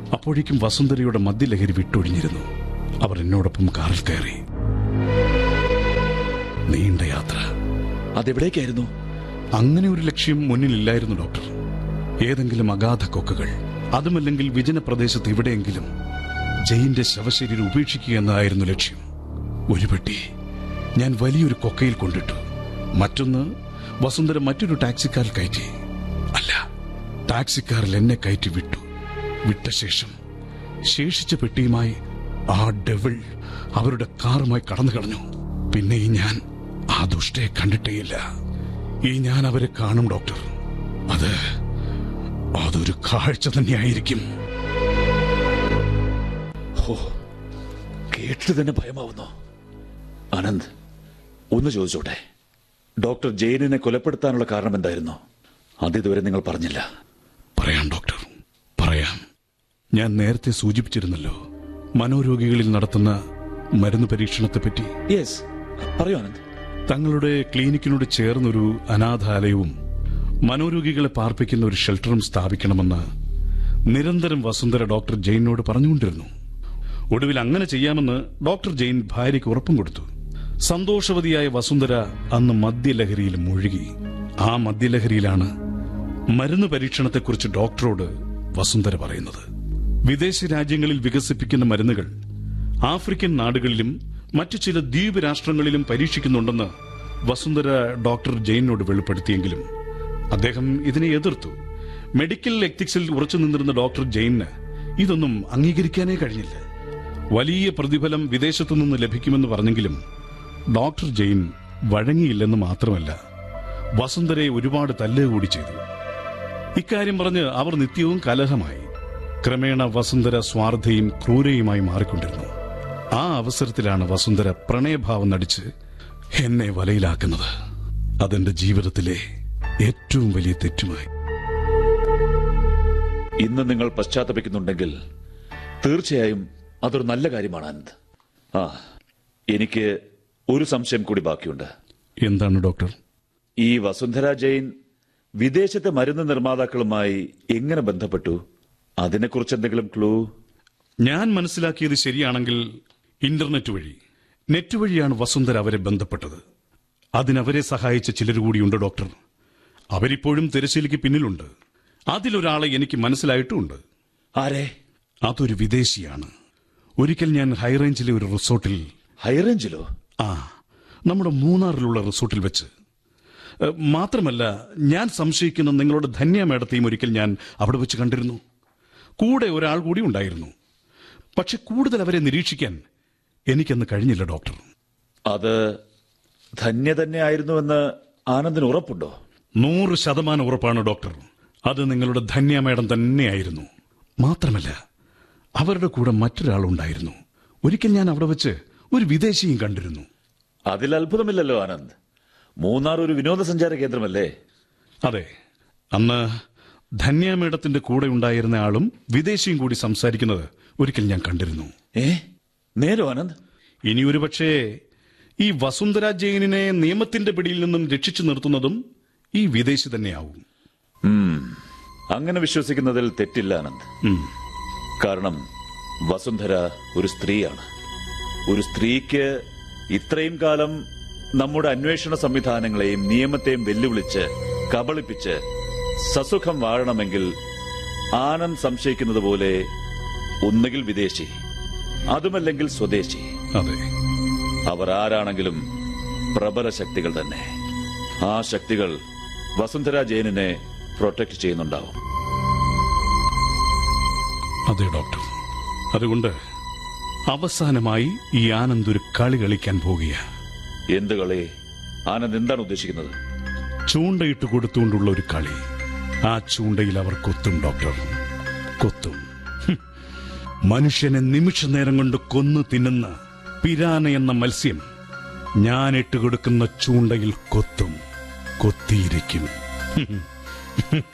അപ്പോഴേക്കും വസുന്ധരയുടെ മദ്യലഹരി വിട്ടൊഴിഞ്ഞിരുന്നു അവർ എന്നോടൊപ്പം കാറിൽ കയറി നീണ്ട യാത്ര അതെവിടേക്കായിരുന്നു അങ്ങനെ ഒരു ലക്ഷ്യം മുന്നിലില്ലായിരുന്നു ഡോക്ടർ ഏതെങ്കിലും അഗാധ കൊക്കുകൾ അതുമല്ലെങ്കിൽ വിജന പ്രദേശത്ത് എവിടെയെങ്കിലും ജയിന്റെ ശവശരീരം ഉപേക്ഷിക്കുക എന്നതായിരുന്നു ലക്ഷ്യം ഒരു പെട്ടി ഞാൻ വലിയൊരു കൊക്കയിൽ കൊണ്ടിട്ടു മറ്റൊന്ന് വസുന്ധര മറ്റൊരു ടാക്സിക്കാരിൽ കയറ്റി അല്ല ടാക്സിക്കാരിൽ എന്നെ കയറ്റി വിട്ടു വിട്ട ശേഷം ശേഷിച്ച പെട്ടിയുമായി ആ ഡെവിൾ അവരുടെ കാറുമായി കടന്നു കളഞ്ഞു പിന്നെ ഈ ഞാൻ ആ ദുഷ്ടയെ കണ്ടിട്ടേയില്ല ഈ ഞാൻ അവരെ കാണും ഡോക്ടർ അത് അതൊരു കാഴ്ച തന്നെയായിരിക്കും ഹോ കേട്ടിട്ട് തന്നെ ഭയമാവുന്നു ആനന്ദ് ഒന്ന് ചോദിച്ചോട്ടെ ഡോക്ടർ ജെയിനിനെ കൊലപ്പെടുത്താനുള്ള കാരണം എന്തായിരുന്നു അതിതുവരെ നിങ്ങൾ പറഞ്ഞില്ല പറയാം ഡോക്ടർ പറയാം ഞാൻ നേരത്തെ സൂചിപ്പിച്ചിരുന്നല്ലോ മനോരോഗികളിൽ നടത്തുന്ന മരുന്ന് പരീക്ഷണത്തെപ്പറ്റി യെസ് പറയൂ ആനന്ദ് തങ്ങളുടെ ക്ലിനിക്കിനോട് ചേർന്നൊരു അനാഥാലയവും മനോരോഗികളെ പാർപ്പിക്കുന്ന ഒരു ഷെൽട്ടറും സ്ഥാപിക്കണമെന്ന് നിരന്തരം വസുന്ധര ഡോക്ടർ ജെയിനോട് പറഞ്ഞുകൊണ്ടിരുന്നു ഒടുവിൽ അങ്ങനെ ചെയ്യാമെന്ന് ഡോക്ടർ ജെയിൻ ഭാര്യയ്ക്ക് ഉറപ്പും കൊടുത്തു സന്തോഷവതിയായ വസുന്ധര അന്ന് മദ്യലഹരിയിൽ മുഴുകി ആ മദ്യലഹരിയിലാണ് മരുന്ന് പരീക്ഷണത്തെക്കുറിച്ച് ഡോക്ടറോട് വസുന്ധര പറയുന്നത് വിദേശ രാജ്യങ്ങളിൽ വികസിപ്പിക്കുന്ന മരുന്നുകൾ ആഫ്രിക്കൻ നാടുകളിലും മറ്റു ചില ദ്വീപ് രാഷ്ട്രങ്ങളിലും പരീക്ഷിക്കുന്നുണ്ടെന്ന് വസുന്ധര ഡോക്ടർ ജെയിനോട് വെളിപ്പെടുത്തിയെങ്കിലും അദ്ദേഹം ഇതിനെ എതിർത്തു മെഡിക്കൽ എത്തിക്സിൽ ഉറച്ചു നിന്നിരുന്ന ഡോക്ടർ ജെയിന് ഇതൊന്നും അംഗീകരിക്കാനേ കഴിഞ്ഞില്ല വലിയ പ്രതിഫലം വിദേശത്തു നിന്ന് ലഭിക്കുമെന്ന് പറഞ്ഞെങ്കിലും ഡോക്ടർ ജെയിൻ വഴങ്ങിയില്ലെന്ന് മാത്രമല്ല വസുന്ധരയെ ഒരുപാട് തല്ലുക കൂടി ചെയ്തു ഇക്കാര്യം പറഞ്ഞ് അവർ നിത്യവും കലഹമായി ക്രമേണ വസുന്ധര സ്വാർത്ഥയും ക്രൂരയുമായി മാറിക്കൊണ്ടിരുന്നു ആ അവസരത്തിലാണ് വസുന്ധര പ്രണയഭാവം നടിച്ച് എന്നെ വലയിലാക്കുന്നത് അതെന്റെ ജീവിതത്തിലെ ഏറ്റവും വലിയ തെറ്റുമായി ഇന്ന് നിങ്ങൾ പശ്ചാത്തപിക്കുന്നുണ്ടെങ്കിൽ തീർച്ചയായും അതൊരു നല്ല കാര്യമാണ് ആനന്ദ് ആ എനിക്ക് ഒരു സംശയം കൂടി ബാക്കിയുണ്ട് എന്താണ് ഡോക്ടർ ഈ വസുന്ധര ജെയിൻ വിദേശത്തെ മരുന്ന് നിർമ്മാതാക്കളുമായി എങ്ങനെ ബന്ധപ്പെട്ടു അതിനെക്കുറിച്ച് എന്തെങ്കിലും ക്ലൂ ഞാൻ മനസ്സിലാക്കിയത് ശരിയാണെങ്കിൽ ഇന്റർനെറ്റ് വഴി നെറ്റ് വഴിയാണ് വസുന്ധര അവരെ ബന്ധപ്പെട്ടത് അതിനവരെ സഹായിച്ച ചിലർ കൂടിയുണ്ട് ഡോക്ടർ അവരിപ്പോഴും തിരശ്ശീലയ്ക്ക് പിന്നിലുണ്ട് അതിലൊരാളെ എനിക്ക് മനസ്സിലായിട്ടുമുണ്ട് ആരെ അതൊരു വിദേശിയാണ് ഒരിക്കൽ ഞാൻ ഹൈറേഞ്ചിലെ ഒരു റിസോർട്ടിൽ ഹൈറേഞ്ചിലോ ആ നമ്മുടെ മൂന്നാറിലുള്ള റിസോർട്ടിൽ വെച്ച് ഏ, മാത്രമല്ല ഞാൻ സംശയിക്കുന്ന നിങ്ങളുടെ ധന്യ മേഡത്തെയും ഒരിക്കൽ ഞാൻ അവിടെ വെച്ച് കണ്ടിരുന്നു കൂടെ ഒരാൾ കൂടി ഉണ്ടായിരുന്നു പക്ഷെ കൂടുതൽ അവരെ നിരീക്ഷിക്കാൻ എനിക്കന്ന് കഴിഞ്ഞില്ല ഡോക്ടർ അത് ധന്യ തന്നെ ആയിരുന്നുവെന്ന് ആനന്ദിന് ഉറപ്പുണ്ടോ നൂറ് ശതമാനം ഉറപ്പാണ് ഡോക്ടർ അത് നിങ്ങളുടെ ധന്യ മേഡം തന്നെയായിരുന്നു മാത്രമല്ല അവരുടെ കൂടെ മറ്റൊരാളുണ്ടായിരുന്നു ഒരിക്കൽ ഞാൻ അവിടെ വെച്ച് ഒരു വിദേശിയും കണ്ടിരുന്നു അതിൽ അത്ഭുതമില്ലല്ലോ ആനന്ദ് മൂന്നാർ ഒരു വിനോദസഞ്ചാര കേന്ദ്രമല്ലേ അതെ അന്ന് ധന്യ മേഡത്തിന്റെ കൂടെ ഉണ്ടായിരുന്ന ആളും വിദേശിയും കൂടി സംസാരിക്കുന്നത് ഒരിക്കൽ ഞാൻ കണ്ടിരുന്നു ഏ നേരോ ആനന്ദ് ഇനി ഒരുപക്ഷേ ഈ വസുന്ധര ജെയിനിനെ നിയമത്തിന്റെ പിടിയിൽ നിന്നും രക്ഷിച്ചു നിർത്തുന്നതും ഈ വിദേശി തന്നെയാവും ഉം, അങ്ങനെ വിശ്വസിക്കുന്നതിൽ തെറ്റില്ല ആനന്ദ് ഉം. കാരണം വസുന്ധര ഒരു സ്ത്രീയാണ് ഒരു സ്ത്രീക്ക് ഇത്രയും കാലം നമ്മുടെ അന്വേഷണ സംവിധാനങ്ങളെയും നിയമത്തെയും വെല്ലുവിളിച്ച് കബളിപ്പിച്ച് സസുഖം വാഴണമെങ്കിൽ ആനന്ദ് സംശയിക്കുന്നത് പോലെ ഒന്നുകിൽ വിദേശി അതുമല്ലെങ്കിൽ സ്വദേശി അതെ അവർ ആരാണെങ്കിലും പ്രബല ശക്തികൾ തന്നെ ആ ശക്തികൾ വസുന്ധര ജെയിനിനെ പ്രൊട്ടക്ട് ചെയ്യുന്നുണ്ടാവും അതെ ഡോക്ടർ അതുകൊണ്ട് അവസാനമായി ഈ ആനന്ദ് ഒരു കളി കളിക്കാൻ പോകുകയാ എന്ത് കളി ആനന്ദ് എന്താണ് ഉദ്ദേശിക്കുന്നത് ചൂണ്ടയിട്ട് കൊടുത്തുകൊണ്ടുള്ള ഒരു കളി ആ ചൂണ്ടയിൽ അവർ കൊത്തും ഡോക്ടർ കൊത്തും ഹും. മനുഷ്യനെ നിമിഷ നേരം കൊണ്ട് കൊന്നു തിന്നുന്ന പിരാന എന്ന മത്സ്യം ഞാൻ ഇട്ട് കൊടുക്കുന്ന ചൂണ്ടയിൽ കൊത്തും കൊത്തിയിരിക്കും